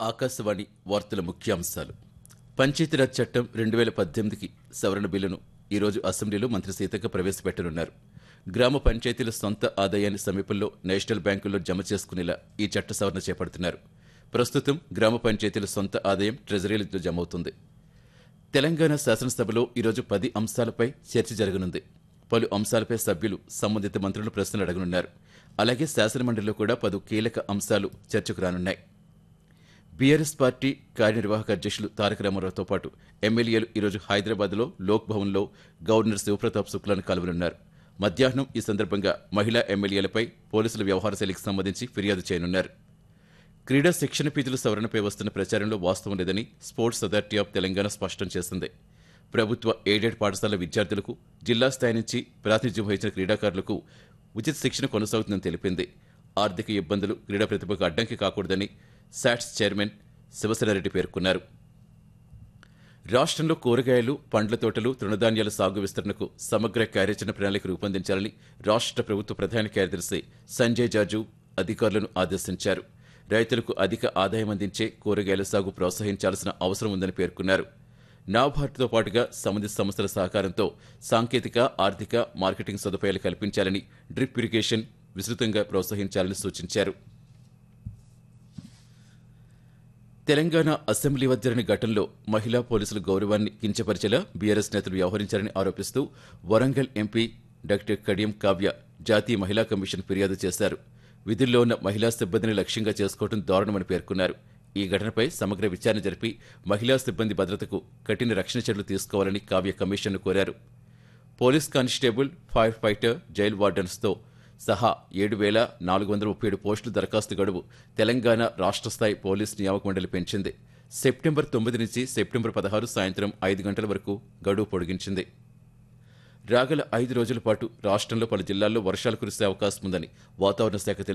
ఆకాశవాణి వార్తల ముఖ్యాంశాలు పంచాయతీరాజ్ చట్టం రెండు వేల పద్దెనిమిదికి సవరణ బిల్లును ఈరోజు అసెంబ్లీలో మంత్రి సీతక్క ప్రవేశపెట్టనున్నారు గ్రామ పంచాయతీల సొంత ఆదాయాన్ని సమీపంలో నేషనల్ బ్యాంకుల్లో జమ చేసుకునేలా ఈ చట్ట సవరణ చేపడుతున్నారు ప్రస్తుతం గ్రామ పంచాయతీల సొంత ఆదాయం ట్రెజరీలో జమ అవుతుంది తెలంగాణ శాసనసభలో ఈరోజు పది అంశాలపై చర్చ జరగనుంది పలు అంశాలపై సభ్యులు సంబంధిత మంత్రులు ప్రశ్నలు అడగనున్నారు అలాగే శాసనమండలిలో కూడా పలు కీలక అంశాలు చర్చకు రానున్నాయి బీఆర్ఎస్ పార్టీ కార్యనిర్వాహక అధ్యక్షులు తారక రామారావుతో పాటు ఎమ్మెల్యేలు ఈరోజు హైదరాబాద్లో లోక్ భవన్లో గవర్నర్ శివప్రతాప్ శుక్లాను కలవనున్నారు మధ్యాహ్నం ఈ సందర్భంగా మహిళా ఎమ్మెల్యేలపై పోలీసుల వ్యవహార శైలికి సంబంధించి ఫిర్యాదు చేయనున్నారు క్రీడా శిక్షణ ఫీజుల సవరణపై వస్తున్న ప్రచారంలో వాస్తవం లేదని స్పోర్ట్స్ అథారిటీ ఆఫ్ తెలంగాణ స్పష్టం చేసింది ప్రభుత్వ ఎయిడెడ్ పాఠశాల విద్యార్థులకు జిల్లా స్థాయి నుంచి ప్రాతినిధ్యం వహించిన క్రీడాకారులకు ఉచిత శిక్షణ కొనసాగుతుందని తెలిపింది ఆర్థిక ఇబ్బందులు క్రీడా ప్రతిభకు అడ్డంకి కాకూడదని శాట్స్ చైర్మన్ శివసేనారెడ్డి పేర్కొన్నారు రాష్ట్రంలో కూరగాయలు పండ్ల తోటలు తృణధాన్యాల సాగు విస్తరణకు సమగ్ర కార్యాచరణ ప్రణాళిక రూపొందించాలని రాష్ట్ర ప్రభుత్వ ప్రధాన కార్యదర్శి సంజయ్ జాజు అధికారులను ఆదేశించారు రైతులకు అధిక ఆదాయం అందించే కూరగాయల సాగు ప్రోత్సహించాల్సిన అవసరం ఉందని పేర్కొన్నారు నాబార్డ్తో పాటుగా సంబంధిత సంస్థల సహకారంతో సాంకేతిక ఆర్థిక మార్కెటింగ్ సదుపాయాలు కల్పించాలని డ్రిప్ ఇరిగేషన్ విస్తృతంగా ప్రోత్సహించాలని సూచించారు తెలంగాణ అసెంబ్లీ వద్ద జరిగిన ఘటనలో మహిళా పోలీసుల గౌరవాన్ని కించపరిచేలా బీఆర్ఎస్ నేతలు వ్యవహరించారని ఆరోపిస్తూ వరంగల్ ఎంపీ డాక్టర్ కడియం కావ్య జాతీయ మహిళా కమిషన్ ఫిర్యాదు చేశారు విధుల్లో ఉన్న మహిళా సిబ్బందిని లక్ష్యంగా చేసుకోవడం దారుణమని పేర్కొన్నారు ఈ ఘటనపై సమగ్ర విచారణ జరిపి మహిళా సిబ్బంది భద్రతకు కఠిన రక్షణ చర్యలు తీసుకోవాలని కావ్య కమిషన్ను కోరారు police constable fire fighter jail వార్డెన్స్తో సహా ఏడు వేల నాలుగు వందల ముప్పై ఏడు పోస్టుల దరఖాస్తు గడువు తెలంగాణ రాష్ట్ర స్థాయి పోలీస్ నియామక మండలి పెంచింది సెప్టెంబర్ తొమ్మిది నుంచి సెప్టెంబర్ పదహారు సాయంత్రం ఐదు గంటల వరకు గడువు పొడిగించింది రాగల ఐదు రోజుల పాటు రాష్ట్రంలో పలు జిల్లాల్లో వర్షాలు కురిసే అవకాశం ఉందని వాతావరణ శాఖ తెలిపింది